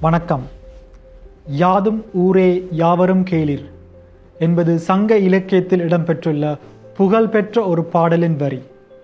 வணக்கம் யாதும் ஊரே யாவரும் கேளிர் என்பது சங்க இலக்கியத்தில் இடம்பெற்றுள்ள புகழ்பெற்ற ஒரு பாடலின் வரி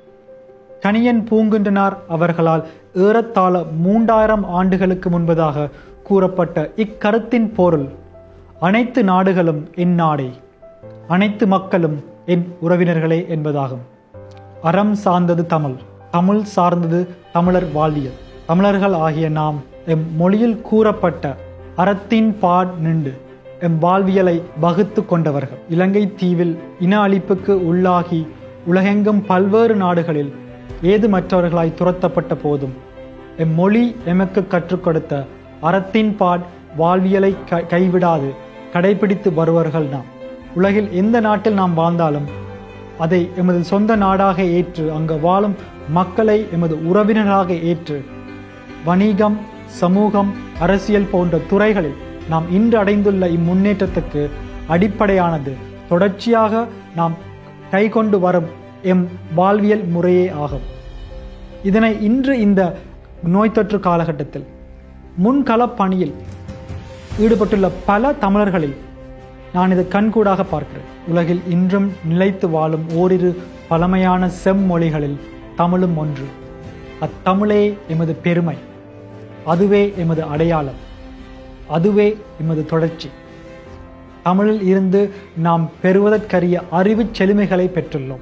கணியன் பூங்குன்றனார் அவர்களால் ஏறத்தாழ மூன்றாயிரம் ஆண்டுகளுக்கு முன்பதாக கூறப்பட்ட இக்கருத்தின் பொருள் அனைத்து நாடுகளும் என் நாடே அனைத்து மக்களும் என் உறவினர்களே என்பதாகும் அறம் சார்ந்தது தமிழ் தமிழ் சார்ந்தது தமிழர் வாழ்வியல் தமிழர்கள் ஆகிய நாம் எம் மொழியில் கூறப்பட்ட அறத்தின் பாட் நின்று எம் வாழ்வியலை வகுத்து கொண்டவர்கள் இலங்கை தீவில் இன அழிப்புக்கு உள்ளாகி உலகெங்கும் பல்வேறு நாடுகளில் ஏதுமற்றவர்களாய் துரத்தப்பட்ட போதும் எம் மொழி எமக்கு கற்றுக் கொடுத்த அறத்தின் பாட் வாழ்வியலை க கைவிடாது கடைபிடித்து வருவர்கள் நாம் உலகில் எந்த நாட்டில் நாம் வாழ்ந்தாலும் அதை எமது சொந்த நாடாக ஏற்று அங்கு வாழும் மக்களை எமது உறவினராக ஏற்று வணிகம் சமூகம் அரசியல் போன்ற துறைகளில் நாம் இன்று அடைந்துள்ள இம்முன்னேற்றத்துக்கு அடிப்படையானது தொடர்ச்சியாக நாம் கைக்கொண்டு வரும் எம் வாழ்வியல் முறையே ஆகும் இதனை இன்று இந்த நோய் தொற்று காலகட்டத்தில் முன்களப் பணியில் ஈடுபட்டுள்ள பல தமிழர்களில் நான் இதை கண்கூடாக பார்க்கிறேன் உலகில் இன்றும் நிலைத்து வாழும் ஓரிரு பழமையான செம்மொழிகளில் தமிழும் ஒன்று அத்தமிழே எமது பெருமை அதுவே எமது அடையாளம் அதுவே எமது தொடர்ச்சி தமிழில் இருந்து நாம் பெறுவதற்கரிய அறிவு செழுமைகளை பெற்றுள்ளோம்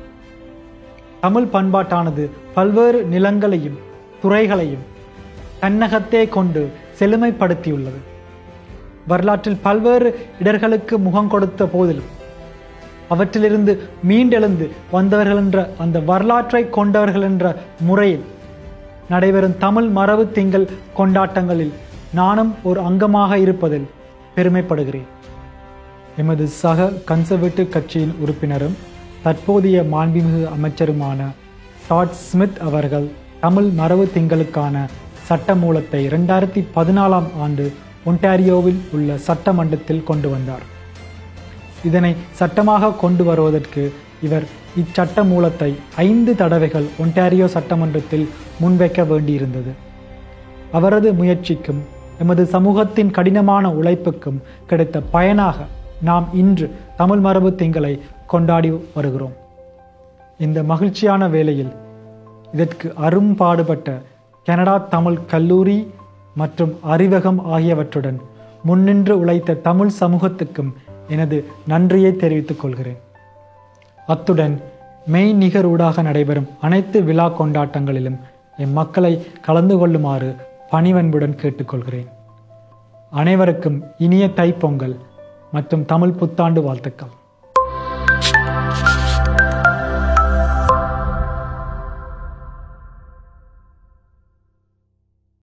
தமிழ் பண்பாட்டானது பல்வேறு நிலங்களையும் துறைகளையும் தன்னகத்தே கொண்டு செழுமைப்படுத்தியுள்ளது வரலாற்றில் பல்வேறு இடர்களுக்கு முகம் கொடுத்த போதிலும் அவற்றிலிருந்து மீண்டெழுந்து வந்தவர்கள் என்ற அந்த வரலாற்றை கொண்டவர்கள் என்ற முறையில் நடைபெறும் தமிழ் மரபு திங்கள் கொண்டாட்டங்களில் நானும் ஒரு அங்கமாக இருப்பதில் பெருமைப்படுகிறேன் எமது சக கன்சர்வேட்டிவ் கட்சியின் உறுப்பினரும் தற்போதைய மாண்புமிகு அமைச்சருமான டாட் ஸ்மித் அவர்கள் தமிழ் மரபு திங்களுக்கான சட்ட மூலத்தை இரண்டாயிரத்தி பதினாலாம் ஆண்டு ஒன்டாரியோவில் உள்ள சட்டமன்றத்தில் கொண்டு வந்தார் இதனை சட்டமாக கொண்டு வருவதற்கு இவர் இச்சட்ட மூலத்தை ஐந்து தடவைகள் ஒன்டாரியோ சட்டமன்றத்தில் முன்வைக்க வேண்டியிருந்தது அவரது முயற்சிக்கும் எமது சமூகத்தின் கடினமான உழைப்புக்கும் கிடைத்த பயனாக நாம் இன்று தமிழ் மரபு திங்களை கொண்டாடி வருகிறோம் இந்த மகிழ்ச்சியான வேளையில் இதற்கு அரும்பாடுபட்ட கனடா தமிழ் கல்லூரி மற்றும் அறிவகம் ஆகியவற்றுடன் முன்னின்று உழைத்த தமிழ் சமூகத்துக்கும் எனது நன்றியை தெரிவித்துக் கொள்கிறேன் அத்துடன் மெய் நிகரூடாக நடைபெறும் அனைத்து விழா கொண்டாட்டங்களிலும் எம் மக்களை கலந்து கொள்ளுமாறு பணிவன்புடன் கேட்டுக்கொள்கிறேன் அனைவருக்கும் இனிய தைப்பொங்கல் மற்றும் தமிழ் புத்தாண்டு வாழ்த்துக்கள்